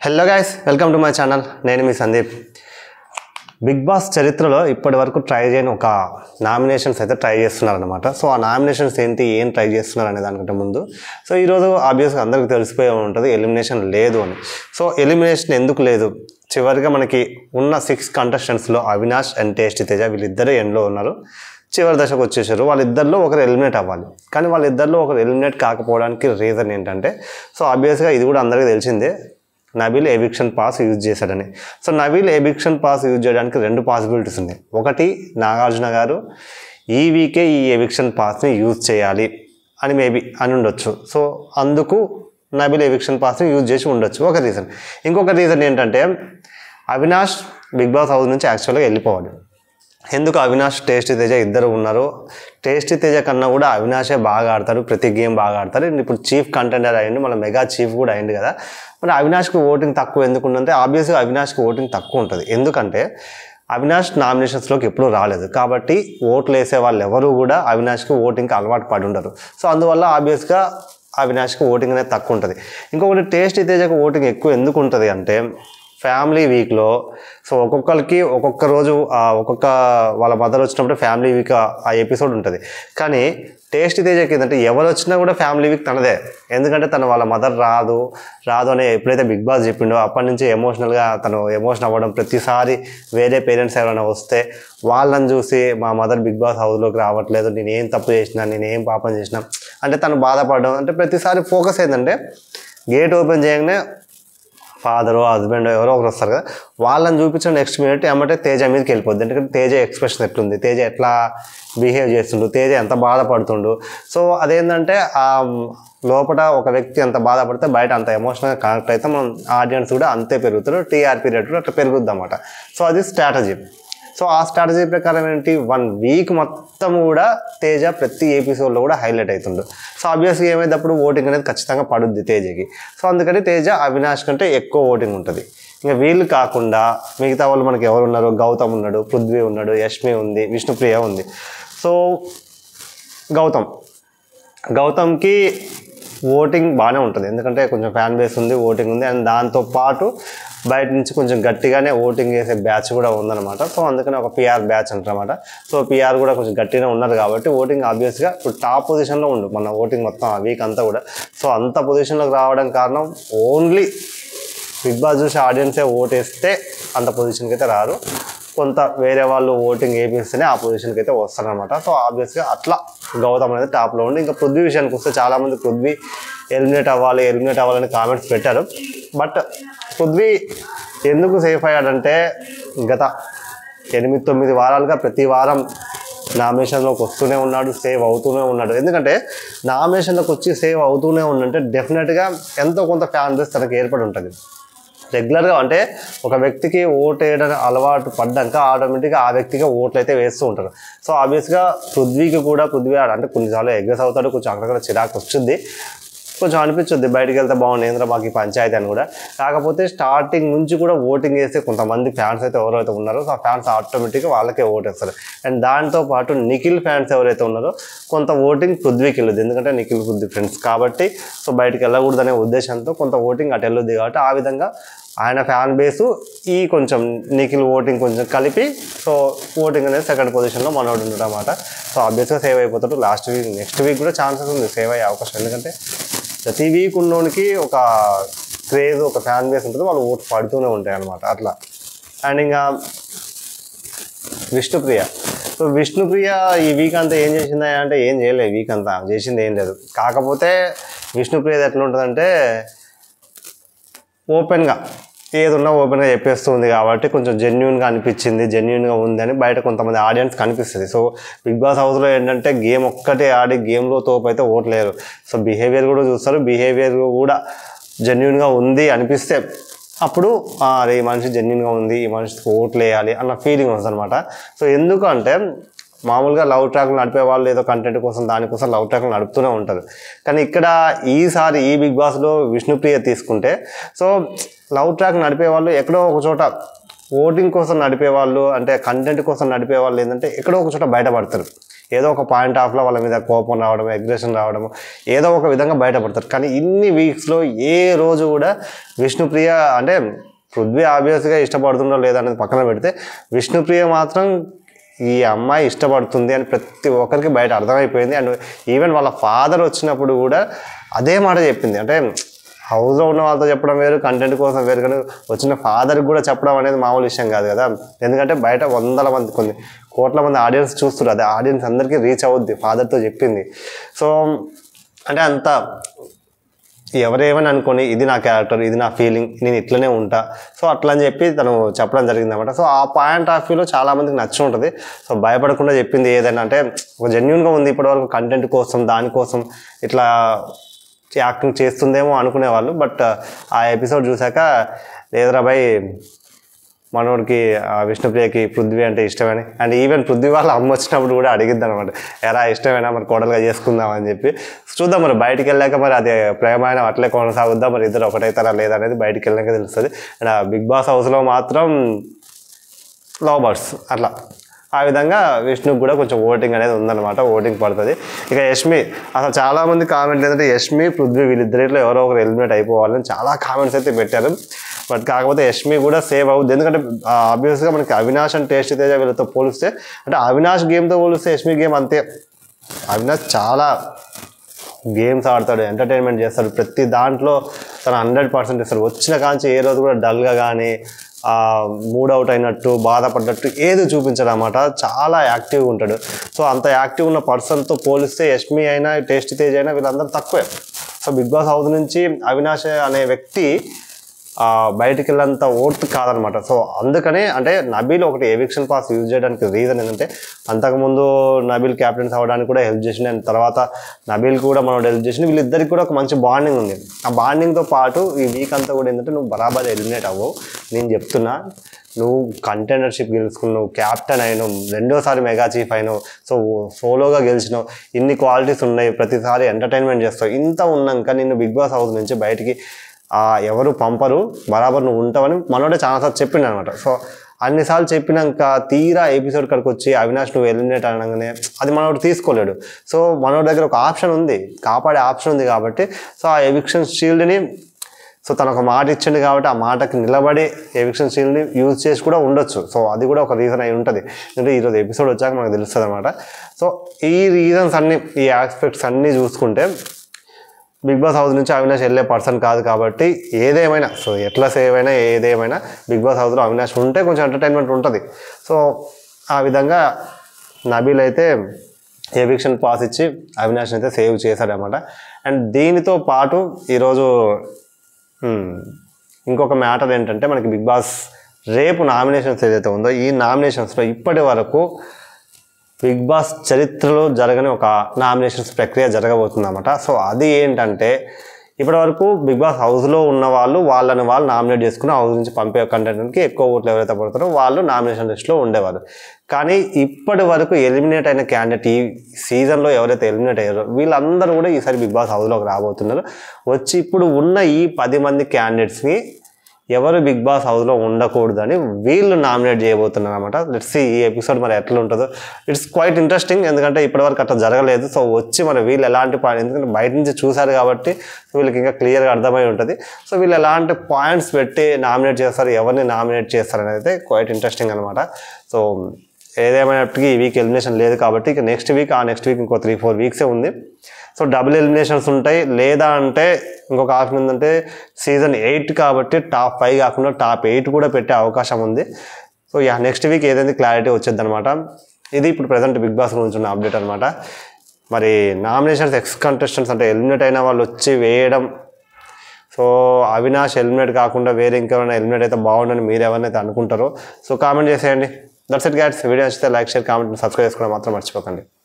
hello guys welcome to my channel నేను మీ Sandeep big boss చరిత్రలో ఇప్పటి వరకు ట్రై చేయని ఒక నామినేషన్స్ అయితే ట్రై చేస్తున్నారనమాట సో ఆ నామినేషన్స్ ఏంటి ఏం ట్రై చేస్తున్నారు అనే దానికంటే ముందు సో ఈరోజు ఆబ్వియస్గా అందరికీ తెలిసిపోయి ఉంటుంది ఎలిమినేషన్ లేదు అని సో ఎలిమినేషన్ ఎందుకు లేదు చివరిగా మనకి ఉన్న సిక్స్ కంటెస్టెంట్స్లో అవినాష్ అండ్ టేస్టీ తేజ వీళ్ళిద్దరే ఎండ్లో ఉన్నారు చివరి దశకు వచ్చేసారు వాళ్ళిద్దరిలో ఒకరు ఎలిమినేట్ అవ్వాలి కానీ వాళ్ళిద్దరిలో ఒకరు ఎలిమినేట్ కాకపోవడానికి రీజన్ ఏంటంటే సో ఆబ్వియస్గా ఇది కూడా అందరికీ తెలిసిందే నబీల్ ఎవిక్షన్ పాస్ యూజ్ చేశాడని so Nabeel eviction pass use చేయడానికి రెండు పాసిబిలిటీస్ ఉన్నాయి ఒకటి నాగార్జున గారు ఈ వీకే ఈ ఎవిక్షన్ పాస్ని యూజ్ చేయాలి అని మేబీ అని ఉండొచ్చు సో అందుకు నబీల్ ఎవిక్షన్ పాస్ని యూజ్ చేసి ఉండొచ్చు ఒక రీజన్ ఇంకొక రీజన్ ఏంటంటే అవినాష్ బిగ్ బాస్ హౌస్ నుంచి యాక్చువల్గా వెళ్ళిపోవాలి ఎందుకు అవినాష్ టేస్టీ తేజ ఇద్దరు ఉన్నారు టేస్టీ తేజ కన్నా కూడా అవినాషే బాగా ఆడతాడు ప్రతి గేమ్ బాగా ఆడతారు అండ్ ఇప్పుడు చీఫ్ కంటెండర్ అయ్యిండు మన మెగా చీఫ్ కూడా అయింది కదా మరి అవినాష్కి ఓటింగ్ తక్కువ ఎందుకు ఉందంటే ఆబ్వియస్గా అవినాష్కి ఓటింగ్ తక్కువ ఉంటుంది ఎందుకంటే అవినాష్ నామినేషన్స్లోకి ఎప్పుడూ రాలేదు కాబట్టి ఓట్లు వేసే వాళ్ళు ఎవరు కూడా అవినాష్కి ఓటింగ్కి అలవాటు పడి ఉండరు సో అందువల్ల ఆబ్వియస్గా అవినాష్కి ఓటింగ్ అనేది తక్కువ ఉంటుంది ఇంకొకటి టేస్టీ తేజకు ఓటింగ్ ఎక్కువ ఎందుకు ఉంటుంది అంటే ఫ్యామిలీ వీక్లో సో ఒక్కొక్కరికి ఒక్కొక్క రోజు ఆ, ఒక్కొక్క వాళ్ళ మదర్ వచ్చినప్పుడు ఫ్యామిలీ వీక్ ఆ ఎపిసోడ్ ఉంటుంది కానీ టేస్ట్ తేజకి ఏంటంటే ఎవరు వచ్చినా కూడా ఫ్యామిలీ వీక్ తనదే ఎందుకంటే తను వాళ్ళ మదర్ రాదు రాదు అని ఎప్పుడైతే బిగ్ బాస్ చెప్పిండో అప్పటి నుంచి ఎమోషనల్గా తను ఎమోషన్ అవ్వడం ప్రతిసారి వేరే పేరెంట్స్ ఎవరైనా వస్తే వాళ్ళని చూసి మా మదర్ బిగ్ బాస్ హౌస్లోకి రావట్లేదు నేను ఏం తప్పు చేసినా నేను ఏం పాపం చేసినా అంటే తను బాధపడడం అంటే ప్రతిసారి ఫోకస్ ఏంటంటే గేట్ ఓపెన్ చేయగానే ఫాదరు హస్బెండ్ ఎవరో ఒకరు వస్తారు కదా వాళ్ళని చూపించిన నెక్స్ట్ మినిట్ ఏమంటే తేజ మీదకి వెళ్ళిపోద్ది ఎందుకంటే తేజ ఎక్స్ప్రెషన్ ఎట్లుంది తేజ ఎట్లా బిహేవ్ చేస్తుండు తేజ ఎంత బాధపడుతుండు సో అదేంటంటే ఆ లోపల ఒక వ్యక్తి ఎంత బాధపడితే బయట అంత ఎమోషనల్గా కనెక్ట్ అయితే మనం ఆడియన్స్ కూడా అంతే పెరుగుతారు టీఆర్పీ రేట్ కూడా అట్లా పెరుగుద్ది అన్నమాట సో అది స్ట్రాటజీ సో ఆ స్ట్రాటజీ ప్రకారం ఏంటి వన్ వీక్ మొత్తం కూడా తేజ ప్రతి ఎపిసోడ్లో కూడా హైలైట్ అవుతుండు సో ఆబ్వియస్గా ఏమైనప్పుడు ఓటింగ్ అనేది ఖచ్చితంగా పడుద్ది తేజకి సో అందుకని తేజ అవినాష్ కంటే ఎక్కువ ఓటింగ్ ఉంటుంది ఇంకా వీళ్ళు కాకుండా మిగతా వాళ్ళు మనకి ఎవరు ఉన్నారు గౌతమ్ ఉన్నాడు పృథ్వీ ఉన్నాడు యష్మి ఉంది విష్ణుప్రియ ఉంది సో గౌతమ్ గౌతమ్కి ఓటింగ్ బాగానే ఉంటుంది ఎందుకంటే కొంచెం ఫ్యాన్ బేస్ ఉంది ఓటింగ్ ఉంది అండ్ దాంతో పాటు బయట నుంచి కొంచెం గట్టిగానే ఓటింగ్ చేసే బ్యాచ్ కూడా ఉందన్నమాట సో అందుకని ఒక పిఆర్ బ్యాచ్ అంటారన్నమాట సో పిఆర్ కూడా కొంచెం గట్టిగానే ఉన్నారు కాబట్టి ఓటింగ్ ఆబ్వియస్గా ఇప్పుడు టాప్ పొజిషన్లో ఉండు మన ఓటింగ్ మొత్తం ఆ వీక్ అంతా కూడా సో అంత పొజిషన్లోకి రావడం కారణం ఓన్లీ బిగ్ బాస్ చూసి ఆడియన్సే ఓటేస్తే అంత పొజిషన్కి అయితే రారు కొంత వేరే వాళ్ళు ఓటింగ్ వేపిస్తేనే ఆ పొజిషన్కి అయితే వస్తారనమాట సో ఆబ్వియస్గా అట్లా గౌతమ్ అనేది టాప్లో ఉండి ఇంకా పృథ్వీ విషయానికి వస్తే చాలామంది పృథ్వీ ఎలిమినేట్ అవ్వాలి ఎలిమినేట్ అవ్వాలని కామెంట్స్ పెట్టారు బట్ పృథ్వీ ఎందుకు సేఫ్ అయ్యాడంటే గత ఎనిమిది తొమ్మిది వారాలుగా ప్రతి వారం నామినేషన్లోకి వస్తూనే ఉన్నాడు సేవ్ అవుతూనే ఉన్నాడు ఎందుకంటే నామినేషన్లోకి వచ్చి సేవ్ అవుతూనే ఉండంటే డెఫినెట్గా ఎంతో కొంత ఫ్యాన్ బేస్ తనకి ఏర్పడి ఉంటుంది రెగ్యులర్గా అంటే ఒక వ్యక్తికి ఓటు వేయడానికి అలవాటు పడ్డాక ఆటోమేటిక్గా ఆ వ్యక్తిగా ఓట్లు అయితే వేస్తూ ఉంటారు సో ఆబ్వియస్గా పృథ్వీకి కూడా పృథ్వీ ఆడ అంటే కొన్నిసార్లు ఎగ్రెస్ అవుతాడు కొంచెం అక్కడక్కడ చిరాకు వచ్చింది కొంచెం అనిపించుద్ది బయటికి వెళ్తే బాగుంది ఏంద్ర మాకు ఈ పంచాయతీ అని కూడా కాకపోతే స్టార్టింగ్ నుంచి కూడా ఓటింగ్ చేస్తే కొంతమంది ఫ్యాన్స్ అయితే ఎవరైతే ఉన్నారో సో ఆ ఫ్యాన్స్ ఆటోమేటిక్గా వాళ్ళకే ఓటేస్తారు అండ్ దాంతో పాటు నిఖిల్ ఫ్యాన్స్ ఎవరైతే ఉన్నారో కొంత ఓటింగ్ పృథ్వీకి వెళ్ళదు ఎందుకంటే నిఖిల్ పృథ్వీ ఫ్రెండ్స్ కాబట్టి సో బయటికి వెళ్ళకూడదనే ఉద్దేశంతో కొంత ఓటింగ్ అటు వెళ్ళొద్ది కాబట్టి ఆ విధంగా ఆయన ఫ్యాన్ బేసు ఈ కొంచెం నిఖిల్ ఓటింగ్ కొంచెం కలిపి సో ఓటింగ్ అనేది సెకండ్ పొజిషన్లో మనోడు ఉండడం అన్నమాట సో ఆబ్వియస్గా సేవ్ అయిపోతాడు లాస్ట్ వీక్ నెక్స్ట్ వీక్ కూడా ఛాన్సెస్ ఉంది సేవ్ అయ్యే అవకాశం ఎందుకంటే ప్రతి వీక్ ఉన్నోనికి ఒక క్రేజ్ ఒక ఫ్యాన్ బేస్ ఉంటుంది వాళ్ళు ఓటు పడుతూనే ఉంటాయి అనమాట అట్లా అండ్ ఇంకా విష్ణుప్రియ సో విష్ణుప్రియ ఈ వీక్ అంతా ఏం చేసిందా అంటే ఏం చేయలేదు ఈ వీక్ అంతా చేసింది ఏం లేదు కాకపోతే విష్ణుప్రియ ఎట్లా ఉంటుందంటే ఓపెన్గా ఏదున్నా ఓపెన్గా చెప్పేస్తూ ఉంది కాబట్టి కొంచెం జెన్యున్గా అనిపించింది జెన్యున్గా ఉందని బయట కొంతమంది ఆడియన్స్ కనిపిస్తుంది సో బిగ్ బాస్ హౌస్లో ఏంటంటే గేమ్ ఒక్కటే ఆడి గేమ్లో తోపు అయితే ఓట్లేరు సో బిహేవియర్ కూడా చూస్తారు బిహేవియర్ కూడా జెన్యున్గా ఉంది అనిపిస్తే అప్పుడు "ఆ, అరే ఈ మనిషి జెన్యున్గా ఉంది ఈ మనిషికి ఓట్లు వేయాలి అన్న ఫీలింగ్ వస్తుంది అనమాట సో ఎందుకు అంటే మామూలుగా లవ్ ట్రాక్లు నడిపే వాళ్ళు ఏదో కంటెంట్ కోసం దానికోసం లవ్ ట్రాక్లు నడుపుతూనే ఉంటారు కానీ ఇక్కడ ఈసారి ఈ బిగ్ బాస్లో విష్ణుప్రియ తీసుకుంటే సో లవ్ ట్రాక్ నడిపే వాళ్ళు ఎక్కడో ఒక చోట ఓటింగ్ కోసం నడిపే వాళ్ళు అంటే కంటెంట్ కోసం నడిపే వాళ్ళు ఏంటంటే ఎక్కడో ఒక చోట బయటపడతారు ఏదో ఒక పాయింట్ ఆఫ్లో వాళ్ళ మీద కోపం రావడం అగ్రెషన్ రావడం ఏదో ఒక విధంగా బయటపడతారు కానీ ఇన్ని వీక్స్లో ఏ రోజు కూడా విష్ణుప్రియ అంటే పృథ్వీ ఆబ్వియస్గా ఇష్టపడుతుందో లేదా అనేది పక్కన పెడితే విష్ణుప్రియ మాత్రం ఈ అమ్మాయి ఇష్టపడుతుంది అని ప్రతి ఒక్కరికి బయట అర్థమైపోయింది అండ్ ఈవెన్ వాళ్ళ ఫాదర్ వచ్చినప్పుడు కూడా అదే మాట చెప్పింది అంటే హౌస్లో ఉన్న వాళ్ళతో చెప్పడం వేరు కంటెంట్ కోసం వేరు కానీ వచ్చిన ఫాదర్కి కూడా చెప్పడం అనేది మామూలు విషయం కాదు కదా ఎందుకంటే బయట వందల మంది కొన్ని కోట్ల మంది ఆడియన్స్ చూస్తున్నారు అదే ఆడియన్స్ అందరికీ రీచ్ అవుద్ది ఫాదర్తో చెప్పింది సో అంటే అంత ఎవరేమని అనుకొని ఇది నా క్యారెక్టర్ ఇది నా ఫీలింగ్ నేను ఇట్లనే ఉంటా సో అట్లా అని చెప్పి తను చెప్పడం జరిగింది అనమాట సో ఆ పాయింట్ ఆఫ్ వ్యూలో చాలా మందికి నచ్చి ఉంటుంది సో భయపడకుండా చెప్పింది ఏదైనా అంటే ఒక జెన్యున్గా ఉంది ఇప్పటివరకు కంటెంట్ కోసం దానికోసం ఇట్లా యాక్టింగ్ చేస్తుందేమో అనుకునేవాళ్ళు బట్ ఆ ఎపిసోడ్ చూసాక లేదురా భయ్ మనోడికి ఆ విష్ణుప్రియకి పృథ్వీ అంటే ఇష్టమని అండ్ ఈవెన్ పృథ్వీ వాళ్ళ అమ్మ వచ్చినప్పుడు కూడా అడిగిద్ది అనమాట ఎరా ఇష్టమేనా మరి కోడలుగా చేసుకుందాం అని చెప్పి చూద్దాం మరి బయటికి వెళ్ళాక మరి అది ప్రేమైన అట్లే కొనసాగుద్దాం మరి ఇద్దరు ఒకటైతారా లేదా అనేది బయటికి వెళ్ళాక తెలుస్తుంది అండ్ ఆ బిగ్ బాస్ హౌస్లో మాత్రం లవ్ బర్డ్స్ అట్లా ఆ విధంగా విష్ణుకి కూడా కొంచెం ఓటింగ్ అనేది ఉందన్నమాట ఓటింగ్ పడుతుంది ఇక యష్మి అసలు చాలామంది కామెంట్లు ఏంటంటే యష్మి పృథ్వీ వీళ్ళిద్దరిలో ఎవరో ఒకరు ఎలిమినేట్ అయిపోవాలని చాలా కామెంట్స్ అయితే పెట్టారు బట్ కాకపోతే యష్మి కూడా సేవ్ అవుద్ది ఎందుకంటే ఆబ్వియస్గా మనకి అవినాష్ అండ్ టేస్ట్ తేజ వీళ్ళతో పోలిస్తే అంటే అవినాష్ గేమ్తో పోలిస్తే యష్మి గేమ్ అంతే అవినాష్ చాలా గేమ్స్ ఆడతాడు ఎంటర్టైన్మెంట్ చేస్తాడు ప్రతి దాంట్లో తన హండ్రెడ్ పర్సెంట్ ఇస్తాడు వచ్చిన కాంచి ఏ రోజు కూడా డల్గా కానీ మూడ్ అవుట్ అయినట్టు బాధపడ్డట్టు ఏది చూపించడు అనమాట చాలా యాక్టివ్గా ఉంటాడు సో అంత యాక్టివ్ ఉన్న పర్సన్తో పోలిస్తే యష్మి అయినా టేస్ట్ తేజ్ అయినా వీళ్ళందరూ తక్కువే సో బిగ్ బాస్ హౌస్ నుంచి అవినాష్ అనే వ్యక్తి ఆ, బయటికి వెళ్ళేంత ఓట్ కాదనమాట సో అందుకనే అంటే నబీల్ ఒకటి ఎవిక్షన్ పాస్ యూజ్ చేయడానికి రీజన్ ఏంటంటే అంతకుముందు నబీల్ క్యాప్టెన్స్ అవ్వడానికి కూడా హెల్ప్ చేసింది అండ్ తర్వాత నబీల్ కూడా మనం హెల్ప్ చేసింది వీళ్ళిద్దరికి కూడా ఒక మంచి బాండింగ్ ఉంది ఆ బాండింగ్తో పాటు ఈ వీక్ అంతా కూడా ఏంటంటే నువ్వు బరాబర్ ఎలిమినేట్ అవ్వవు నేను చెప్తున్నా నువ్వు కంటెండర్షిప్ గెలుచుకున్నావు క్యాప్టెన్ అయినావు రెండోసారి మెగా చీఫ్ అయినావు సో సోలోగా గెలిచినావు ఇన్ని క్వాలిటీస్ ఉన్నాయి ప్రతిసారి ఎంటర్టైన్మెంట్ చేస్తావు ఇంత ఉన్నాక నిన్ను బిగ్ బాస్ హౌస్ నుంచి బయటికి ఆ, ఎవరు పంపరు బరాబర్ నువ్వు ఉంటావని మనోడే చాలాసార్లు చెప్పిండు అనమాట సో అన్నిసార్లు చెప్పినాక తీరా ఎపిసోడ్ కడికి వచ్చి అవినాష్ నువ్వు ఎలిమినేట్ అనగానే అది మనోడు తీసుకోలేడు సో మనోడి దగ్గర ఒక ఆప్షన్ ఉంది కాపాడే ఆప్షన్ ఉంది కాబట్టి సో ఆ ఎవిక్షన్ షీల్డ్ని సో తను ఒక మాట ఇచ్చిండు కాబట్టి ఆ మాటకి నిలబడి ఎవిక్షన్ షీల్డ్ని యూజ్ చేసి కూడా ఉండొచ్చు సో అది కూడా ఒక రీజన్ అయి ఉంటుంది ఎందుకంటే ఈరోజు ఎపిసోడ్ వచ్చాక మనకు తెలుస్తుంది అనమాట సో ఈ రీజన్స్ అన్ని ఈ ఆస్పెక్ట్స్ అన్నీ చూసుకుంటే బిగ్ బాస్ హౌస్ నుంచి అవినాష్ వెళ్ళే పర్సన్ కాదు కాబట్టి ఏదేమైనా సో ఎట్లా సేవ్ అయినా ఏదేమైనా బిగ్ బాస్ హౌస్లో అవినాష్ ఉంటే కొంచెం ఎంటర్టైన్మెంట్ ఉంటుంది సో ఆ విధంగా నబీల్ అయితే ఎవిక్షన్ పాస్ ఇచ్చి అవినాష్ని అయితే సేవ్ చేశాడనమాట అండ్ దీనితో పాటు ఈరోజు హ్మ్, ఇంకొక మ్యాటర్ ఏంటంటే మనకి బిగ్ బాస్ రేపు నామినేషన్స్ ఏదైతే ఉందో ఈ నామినేషన్స్లో ఇప్పటి వరకు బిగ్ బాస్ చరిత్రలో జరగని ఒక నామినేషన్స్ ప్రక్రియ జరగబోతుంది అనమాట సో అది ఏంటంటే ఇప్పటివరకు బిగ్ బాస్ హౌస్లో ఉన్న వాళ్ళు వాళ్ళని వాళ్ళు నామినేట్ చేసుకుని హౌస్ నుంచి పంపే కంటెంట్కి ఎక్కువ ఓట్లు ఎవరైతే పడతారో వాళ్ళు నామినేషన్ లిస్ట్లో ఉండేవారు కానీ ఇప్పటి వరకు ఎలిమినేట్ అయిన క్యాండిడేట్ ఈ సీజన్లో ఎవరైతే ఎలిమినేట్ అయ్యారో వీళ్ళందరూ కూడా ఈసారి బిగ్ బాస్ హౌస్లోకి రాబోతున్నారు వచ్చి ఇప్పుడు ఉన్న ఈ పది మంది క్యాండిడేట్స్ని ఎవరు బిగ్ బాస్ హౌస్లో ఉండకూడదని వీళ్ళు నామినేట్ చేయబోతున్నారు అనమాట లెట్స్ సి ఈ ఎపిసోడ్ మరి ఎట్లా ఉంటుందో ఇట్స్ క్వైట్ ఇంట్రెస్టింగ్ ఎందుకంటే ఇప్పటివరకు అట్లా జరగలేదు సో వచ్చి మరి వీళ్ళు ఎలాంటి పాయింట్ ఎందుకంటే బయట నుంచి చూశారు కాబట్టి వీళ్ళకి ఇంకా క్లియర్గా అర్థమై ఉంటుంది సో వీళ్ళు ఎలాంటి పాయింట్స్ పెట్టి నామినేట్ చేస్తారు ఎవరిని నామినేట్ చేస్తారు అనేది అయితే క్వైట్ ఇంట్రెస్టింగ్ అనమాట సో ఏదేమైనప్పటికీ ఈ వీక్ ఎలిమినేషన్ లేదు కాబట్టి ఇక నెక్స్ట్ వీక్ ఆ నెక్స్ట్ వీక్ ఇంకో త్రీ ఫోర్ వీక్సే ఉంది సో డబుల్ ఎలిమినేషన్స్ ఉంటాయి లేదా అంటే ఇంకొక ఆప్షన్ ఏంటంటే సీజన్ ఎయిట్ కాబట్టి టాప్ ఫైవ్ కాకుండా టాప్ ఎయిట్ కూడా పెట్టే అవకాశం ఉంది సో యా నెక్స్ట్ వీక్ ఏదైతే క్లారిటీ వచ్చేది అనమాట ఇది ఇప్పుడు ప్రజెంట్ బిగ్ బాస్ గురించి ఉన్న అప్డేట్ అనమాట మరి నామినేషన్స్ ఎక్స్ కంటెస్టెంట్స్ అంటే ఎలిమినేట్ అయిన వాళ్ళు వచ్చి వేయడం సో అవినాష్ ఎలిమినేట్ కాకుండా వేరే ఇంకెవరైనా ఎలిమినేట్ అయితే బాగుండని మీరు ఎవరినైతే అనుకుంటారో సో కామెంట్ చేసేయండి దట్స్ ఇట్ గైడ్స్ వీడియో నచ్చితే లైక్ షేర్ కామెంట్ సబ్స్క్రైబ్ చేసుకోవడం మాత్రం మర్చిపోకండి